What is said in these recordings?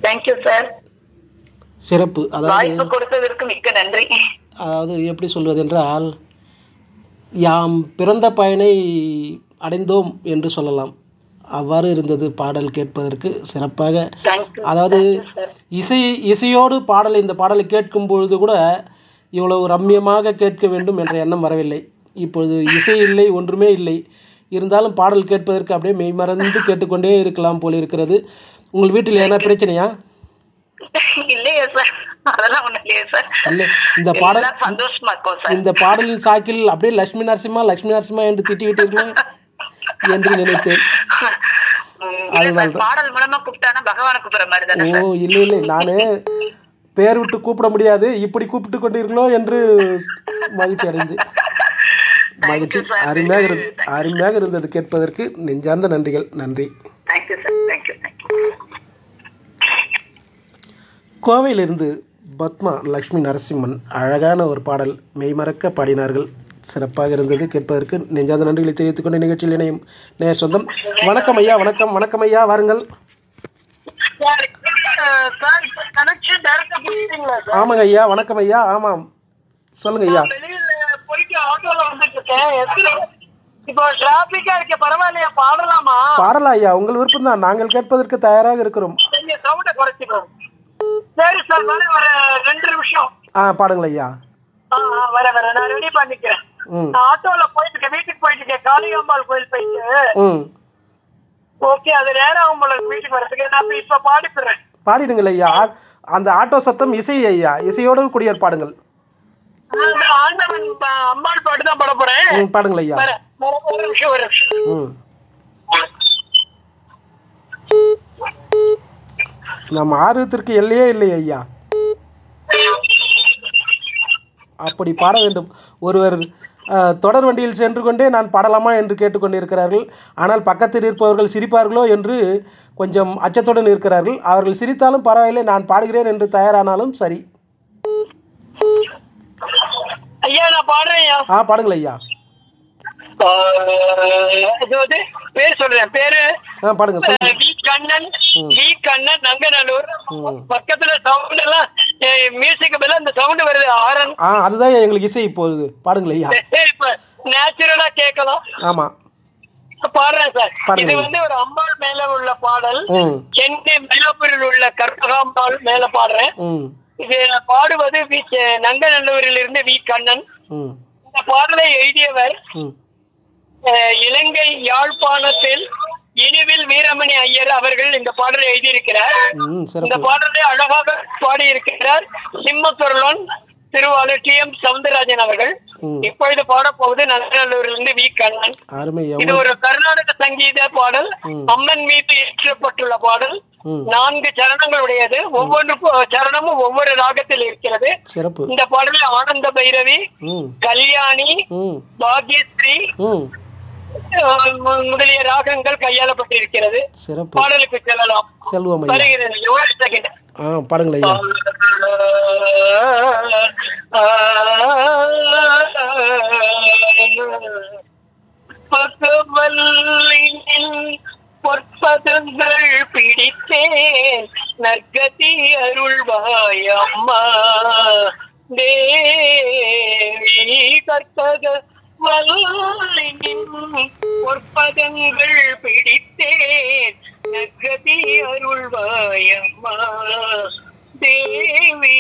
Thank you sir சிறப்பு அதாவது வாய்ப்பு கொடுத்ததற்கு மிக்க நன்றி அதாவது எப்படி சொல்வதென்றால் யாம் பிறந்த பயனை அடைந்தோம் என்று சொல்லலாம் அவ்வாறு இருந்தது பாடல் கேட்பதற்கு சிறப்பாக தேங்க்யூ அதாவது இசை இசையோடு பாடலை இந்த பாடலை கேட்கும் பொழுது கூட இவ்வளவு ரம்மியமாக கேட்க வேண்டும் என்ற எண்ணம் வரவில்லை இப்பொழுது இசை இல்லை ஒன்றுமே இல்லை இருந்தாலும் பாடல் கேட்பதற்கு அப்படியே மெய்மறந்து கேட்டுக்கொண்டே இருக்கலாம் போல் இருக்கிறது உங்கள் வீட்டில் என்ன பிரச்சனையா இல்லையே சார் அதெல்லாம் ஒண்ணும் இல்லையே சார் இல்லை இந்த பாடல் எல்லாம் சந்தோஷமா இருக்கும் சார் இந்த பாடலின் சாக்கில் அப்படியே லட்சுமி நரசிம்மா லட்சுமி நரசிம்மா என்று திட்டிவிட்டீர்களோ என்று நினைத்தேன் உம், இல்ல சார், பாடல் மூலமா கூப்பிட்டானா பகவானை கூப்பிடுற மாதிரி தானே ஓ இல்லை இல்லை நான் பேர் விட்டு கூப்பிட முடியாது இப்படி கூப்பிட்டு கொண்டீர்களோ என்று மகிழ்ச்சி அடைந்து மகிழ்ச்சி அருமையாக இருந்தது அருமையாக இருந்தது கேட்பதற்கு நெஞ்சார்ந்த நன்றிகள் நன்றி தேங்க்யூ சார் தேங்க்யூ தேங்க்யூ கோவையிலிருந்து பத்மா லக்ஷ்மி நரசிம்மன் அழகான ஒரு பாடல் மெய்மறக்க பாடினார்கள் சிறப்பாக இருந்தது கேட்பதற்கு நெஞ்சார்ந்த நன்றிகளை தெரிவித்துக் கொண்டு நிகழ்ச்சியில் இணையும் நேர் சொந்தம் வணக்கம் ஐயா வணக்கம் வணக்கம் ஐயா வாருங்கள் சார் இப்ப கனெக்ஷன் டைரக்டா கொடுத்தீங்களா சார் ஆமாங்க ஐயா வணக்கம் ஐயா ஆமாம் சொல்லுங்க ஐயா வெளியில போயிட்டு ஆட்டோல வந்துட்டு இருக்கேன் எத்தனை இப்போ டிராபிக்கா இருக்க பரவாயில்லையா பாடலாமா பாடலாம் ஐயா உங்கள் விருப்பம் தான் நாங்கள் கேட்பதற்கு தயாராக இருக்கிறோம் கொஞ்சம் சவுண்ட குறைச்சிக்கோங்க சரி சார் வர வர ரெண்டு நிமிஷம் ஆ பாடுங்கள் ஐயா ஆ ஆ, வர வர நான் ரெடி பண்ணிக்கிறேன் ம் நான் ஆட்டோல போயிட்டு இருக்கேன் வீட்டுக்கு போயிட்டு இருக்கேன் காளிகாம்பாள் கோயில் போயிட்டு ம் ஓகே அது நேரம் ஆகும் போல இருக்கு வீட்டுக்கு வரதுக்கு நான் இப்ப இப்ப பாடிக்கிறேன் பாடிடுங்கள் ஐயா ஆ- அந்த ஆட்டோ சத்தம் இசை ஐயா இசையோடு கூடிய பாடுங்கள் ஆண்டவன் ப- அம்மாள் பாட்டு தான் பாட போறேன் ம் பாடுங்கள் ஐயா வர வர, ஒரு நிமிஷம் ஒரு நிமிஷம் ம் நம் ஆர்வத்திற்கு எல்லையே இல்லை ஐயா அப்படி பாட வேண்டும் ஒருவர் அஹ், தொடர் வண்டியில் சென்று கொண்டே நான் பாடலாமா என்று கேட்டுக்கொண்டிருக்கிறார்கள் ஆனால் பக்கத்தில் இருப்பவர்கள் சிரிப்பார்களோ என்று கொஞ்சம் அச்சத்துடன் இருக்கிறார்கள் அவர்கள் சிரித்தாலும் பரவாயில்லை நான் பாடுகிறேன் என்று தயாரானாலும் சரி ஐயா நான் பாடுறேன் ஐயா ஆ பாடுங்கள் ஐயா இது வந்து பேர் சொல்றேன் பேரு ஆ பாடுங்க சொல்லுங்க வி கண்ணன் வி கண்ணன் நங்கநல்லூர் ம். பக்கத்துல சவுண்ட் எல்லாம் மியூசிக் மேல அந்த சவுண்ட் வருது ஆரன் ஆ அதுதான் எங்களுக்கு இசை இப்போது பாடுங்கள் ஐயா இப்ப நேச்சுரலா கேட்கலாம் ஆமாம் பாடுறேன் சார் பாடுங்க. இது வந்து ஒரு அம்பாள் மேல உள்ள பாடல் ம் சென்னை மயிலாப்பூரில் உள்ள கற்பகாம்பாள் மேல பாடுறேன் ம் இது நான் பாடுவது வி செ- நங்கநல்லூரில் இருந்து வி கண்ணன் ம் இந்த பாடலை எழுதியவர் ம் அஹ், இலங்கை யாழ்ப்பாணத்தில் இனிவில் வீரமணி ஐயர் அவர்கள் இந்த பாடலை எழுதியிருக்கிறார் ம் இந்த சிறப்பு பாடலை அழகாக பாடியிருக்கிறார் சிம்மசுரலன் திருவாளர் டி எம் சவுந்தரராஜன் அவர்கள் ம். இப்பொழுது பாடப்போவது நங்கநல்லூரிலிருந்து வி கண்ணன் அருமை இது எவ்வளவு ஒரு கர்நாடக சங்கீத பாடல் ம். அம்மன் மீது ஏற்றப்பட்டுள்ள பாடல் ம் நான்கு சரணங்கள் உடையது ஒவ்வொன்று சரணமும் ஒவ்வொரு ராகத்தில் இருக்கிறது சிறப்பு இந்த பாடலில் ஆனந்த பைரவி ம் கல்யாணி ம் பாக்யஸ்ரீ ம் அஹ், மு- முதலிய ராகங்கள் கையாளப்பட்டிருக்கிறது சிறப்பு பாடலுக்கு செல்லலாம் செல்வம் ஐயா வருகிறது ஒரு செகண்ட் ஆ பாடுங்கள் ஐயா பகவல்லின் பொற்பதங்கள் பிடித்தேன் நற்கதி அருள்வாய் அம்மா தேவி கற்பக வல்லின் பொற்பதங்கள் பிடித்தேன் நற்கதி அருள்வாய் அம்மா தேவி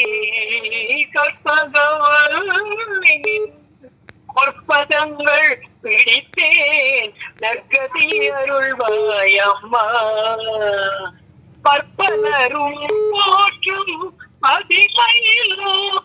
கற்பகவல்லின் பொற்பதங்கள் பிடித்தேன் நற்கதி அருள்வாய் அம்மா பற்பலரும் போற்றும் அதிமையில்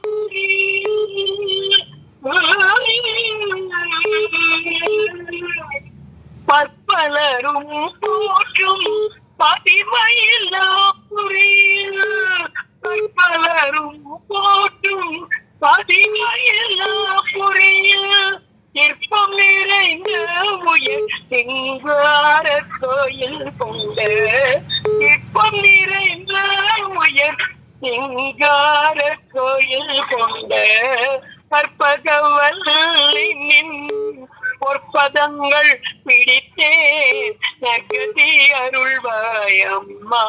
பற்பலரும் போற்றும் பதிமையில்லா புரியில் பற்பலரும் போற்றும் பதிமையில்லா புரியில் சிற்பம் நிறைந்த உயர் சிங்கார கோயில் கொண்ட சிற்பம் நிறைந்த உயர் சிங்கார கோயில் கொண்ட கற்பகவல்லின் பொற்பதங்கள் பிடித்தேன் நகதி அருள்வாயம்மா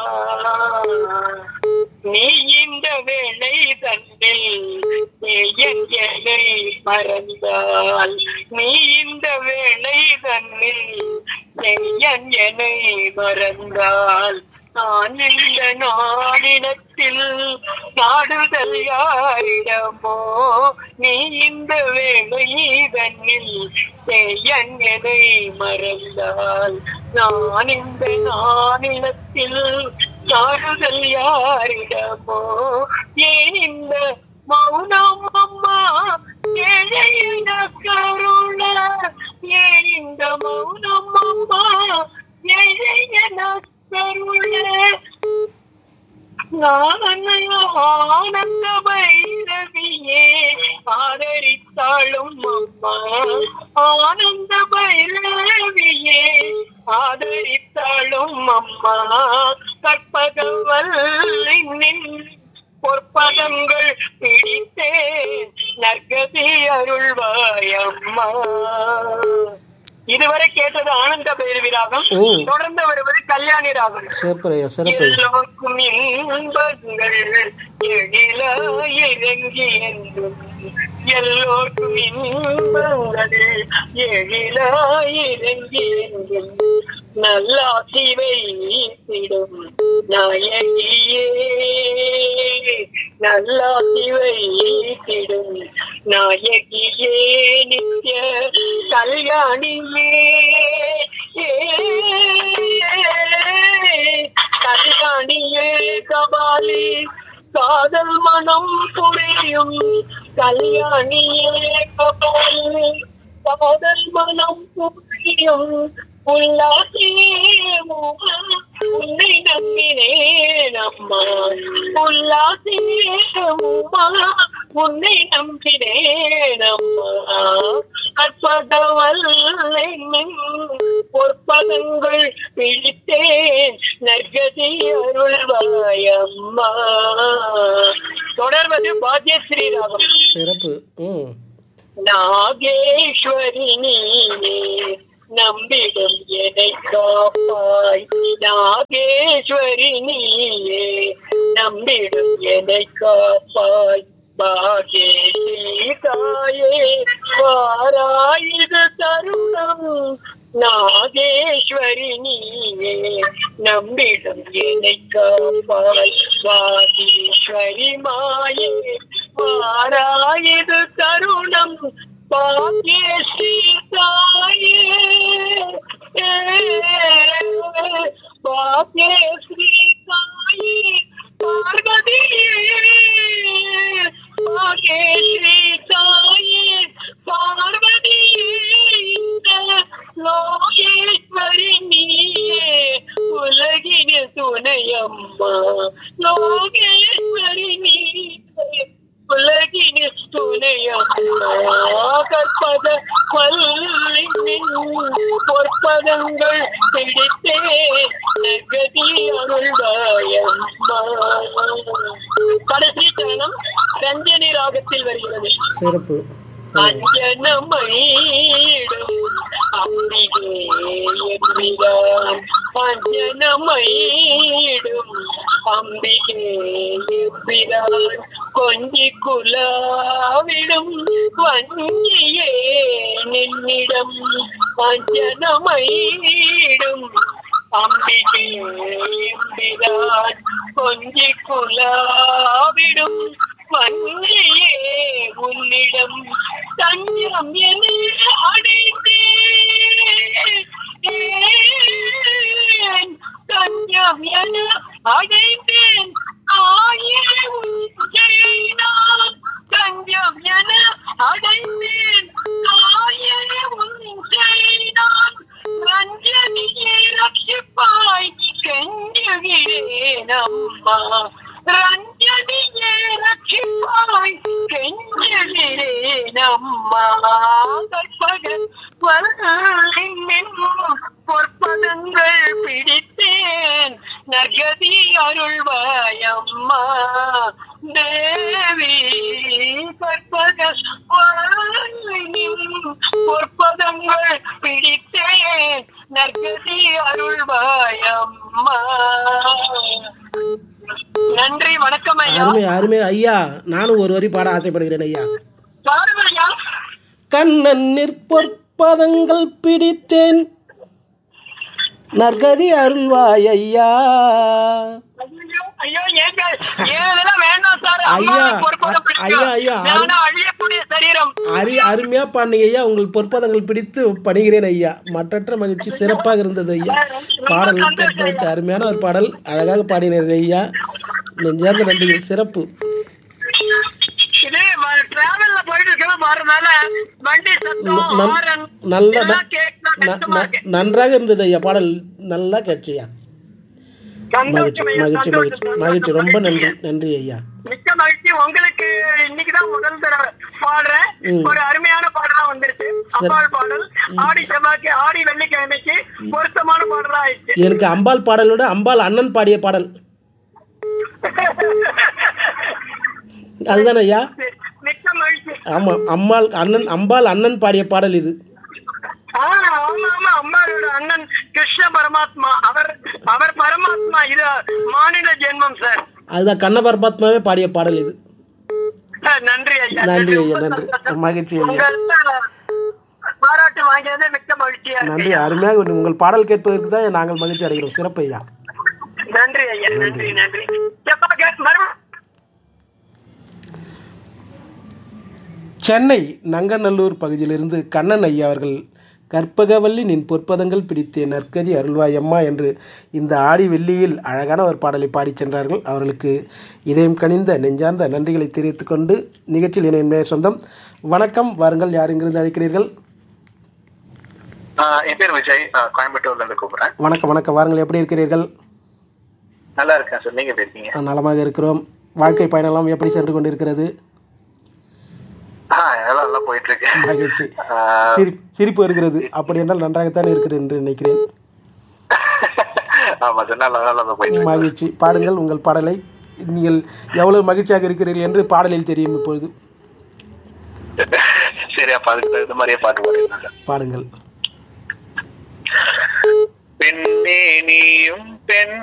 நீ இந்த வேளை தன்னில் என் என்னை மறந்தால் நீ இந்த வேளை தன்னில் என் என்னை மறந்தால் நான் இந்த நாடினத்தில் நாடுதல் யாரிடமோ நீ இந்த வேளை தன்னில் என் என்னை மறந்தால் நான் இந்த நானிலத்தில் நாடுதல் யாரிடமோ ஏன் இந்த மௌனம் அம்மா ஏழையின கருண ஏன் இந்த மௌனம் அம்மா ஏழையின கருண ஆனந்த பைரவியே ஆதரித்தாளும் அம்மா ஆனந்த பைரவியே ஆதரித்தாளும் அம்மா கற்பகவல்லின் பொற்பதங்கள் பிடித்தேன் நற்கதி அருள்வாயம்மா இதுவரை கேட்டது ஆனந்த பைரவி ராகம் ம். தொடர்ந்து வருவது கல்யாணி ராகம் சிறப்பு ஐயா சிறப்பு ஐயா எல்லோருக்கும் இன்பங்கள் எழில இறங்கி என்றும் எல்லோருக்கும் இன்பங்கள் எழில இறங்கி என்றும் நல்ல சிவை திடும் நாயகியே நல்ல சிவை திடும் நாயகியே நித்ய கல்யாணியே கல்யாணியே கபாலி காதல் மனம் புரியும் கல்யாணியே கபாலி காதல் மனம் புரியும் உல்லாசியே முகா, உன்னை நம்பினேன் அம்மா உல்லாசியே முகா, உன்னை நம்பினேன் அம்மா கற்பகவல்லை பொற்பதங்கள் பிடித்தேன் நற்கதி அருள்வாயம்மா தொடர்வது பாக்யஸ்ரீ ராகம் சிறப்பு ம் நாகேஸ்வரி நீயே நம்பிடும் என்னை காப்பாய் நாகேஸ்வரி நீயே நம்பிடும் என்னை காப்பாய் பாகேஸ்வரி தாயே வாராயுது தருணம் நாகேஸ்வரி நீயே நம்பிடும் என்னை காப்பாய் வாகீஸ்வரி மாயே வாராயுது தருணம் பாக்யஸ்ரீ தாயே பாக்யஸ்ரீ தாயே பார்வதியே பாக்யஸ்ரீ தாயே பார்வதியே இந்த லோகேஸ்வரி நீயே உலகின துணையம்மா லோகேஸ்வரி நீயே உலகின துணையம்மா கற்பத வல்லின் பொற்பதங்கள் பிடித்தே நகதி அருள்வாயம்மா கடைசி சரணம் ரஞ்சனி ராகத்தில் வருகிறது சிறப்பு அஞ்சனமயிடும் அம்பிகே எம்பிரான் அஞ்சனமயிடும் அம்பிகே எம்பிரான் கொஞ்சி குலாவிடும் வஞ்சியே நின்னிடம் அஞ்சனமயிடும் அம்பிகே எம்பிரான் கொஞ்சி குலாவிடும் வஞ்சியே உன்னிடம் தஞ்சம் என அடைந்தேன் தஞ்சம் என அடைந்தேன் ஆயே உன்னை நான் தஞ்சம் என அடைந்தேன் ஆயே உன்னை நான் ரஞ்சனியே ரட்சிப்பாய் கெஞ்சுகிறேன் அம்மா ரஞ்சனியே ரட்சிப்பாய் கெஞ்சுகிறேன் அம்மா கற்பகன் பொற்பதங்கள் பிடித்தேன் நர்கதி அருள்வாயம்மா தேவி கற்பக பொற்பதங்கள் பிடித்தேன் நற்கதி அருள்வாயம்மா நன்றி வணக்கம் ஐயா அருமை அருமை ஐயா நானும் ஒரு வரி பாட ஆசைப்படுகிறேன் ஐயா பாருங்க ஐயா கண்ணன் நிற்பற்பதங்கள் பிடித்தேன் நற்கதி அருள்வாய் ஐயா ஐயோ, ஐயோ ஏங்க ஏன் இதெல்லாம் வேண்டாம் சார் ஐயா, அம்மாவை பொறுப்போட ஐயா, பிடிக்கும். ஐயா, நானா அழியக்கூடிய சரீரம் அரி அருமையா பாடுனீங்க ஐயா உங்கள் பொற்பதங்கள் பிடித்து பணிகிறேன் ஐயா மற்றற்ற மகிழ்ச்சி சிறப்பாக இருந்தது ஐயா பாடல் கேட்பதற்கு அருமையான ஒரு பாடல் அழகாக பாடினீர்கள் ஐயா நெஞ்சார்ந்த நன்றிகள் சிறப்பு இது டிராவல்ல போயிட்டு இருக்கிற மாறனால வண்டி சத்தம் நல்- ஹாரன் நல்ல இதெல்லாம் கேட்க ந- கஷ்டமா ந- இருக்கு நன்றாக இருந்தது ஐயா பாடல் நல்லா கேட்சியா மகிழ்ச்சி சந்தோஷம் ஐயா, மகிழ்ச்சி மகிழ்ச்சி சந்தோஷம், மகிழ்ச்சி ரொம்ப சந்தோஷம். நன்றி நன்றி ஐயா மிக்க மகிழ்ச்சி உங்களுக்கு இன்னைக்குதான் முதல் தடவை பாடுறேன் ம். ஒரு அருமையான பாடலா வந்துருச்சு அப்பால் பாடல் ஆடி செவ்வாய்க்கு ஆடி வெள்ளிக்கிழமைக்கு பொருத்தமான பாடலா ஆயிடுச்சு எனக்கு அம்பாள் பாடலோட அம்பாள் அண்ணன் பாடிய பாடல் அதுதானே ஐயா மிக்க மகிழ்ச்சி ஆமா அம்மாள் அண்ணன் அம்பாள் அண்ணன் பாடிய பாடல் இது ஆ, ஆமா ஆமா அம்மாவோட அண்ணன் கிருஷ்ண பரமாத்மா அவர் அவர் பரமாத்மா இது மாநில ஜென்மம் சார் அதுதான் கண்ண பரமாத்மாவே பாடிய பாடல் இது நன்றி ஐயா நன்றி ஐயா ரொம்ப நன்றி சந்தோஷம். மகிழ்ச்சி ஐயா உங்கள்ட்ட பாராட்டு வாங்கியது மிக்க மகிழ்ச்சியா இருக்கு நன்றி அருமையாக உண்டு. உங்கள் பாடல் கேட்பதற்கு தான் நாங்கள் மகிழ்ச்சி அடைகிறோம் சிறப்பு ஐயா நன்றி ஐயா நன்றி நன்றி எப்ப கே- மறுபடியும் சென்னை நங்கநல்லூர் பகுதியிலிருந்து கண்ணன் ஐயா அவர்கள் கற்பகவல்லி நின் பொற்பதங்கள் பிடித்தே நற்கதி அருள்வாய் அம்மா என்று இந்த ஆடி வெள்ளியில் அழகான ஒரு பாடலை பாடிச் சென்றார்கள் அவர்களுக்கு இதயம் கனிந்த நெஞ்சார்ந்த நன்றிகளை தெரிவித்துக் கொண்டு நிகழ்ச்சியில் இணைய சொந்தம் வணக்கம் வாருங்கள் யார் இங்கிருந்து அழைக்கிறீர்கள் ஆஹ் என் பேர் விஜய் ஆஹ் கோயம்புத்தூர்ல இருந்து கூப்பிடுறேன் வணக்கம் வணக்கம் வாருங்கள் எப்படி இருக்கிறீர்கள் நல்லா இருக்கேன் சார் நீங்க எப்படி இருக்கீங்க நலமாக இருக்கிறோம் வாழ்க்கை பயணம்லாம் எப்படி சென்று கொண்டிருக்கிறது ஆஹ் எல்லாம் நல்லா போயிட்டு இருக்கு மகிழ்ச்சி ஆஹ் சிரி சிரிப்பு வருகிறது அப்படி என்றால் நன்றாகத்தான் இருக்கிறது என்று நினைக்கிறேன் ஆமா சார் நல்லா நல்லா தான் போயிட்டு இருக்கு. மகிழ்ச்சி பாடுங்கள் உங்கள் பாடலை நீங்கள் எவ்வளவு மகிழ்ச்சியாக இருக்கிறீர்கள் என்று பாடலில் தெரியும் இப்பொழுது சரி அப்ப அதுக்கு தகுந்த மாதிரியே பாட்டு பாடுறேன் சார் பாடுங்கள் பெண்ணே நீயும் பெண்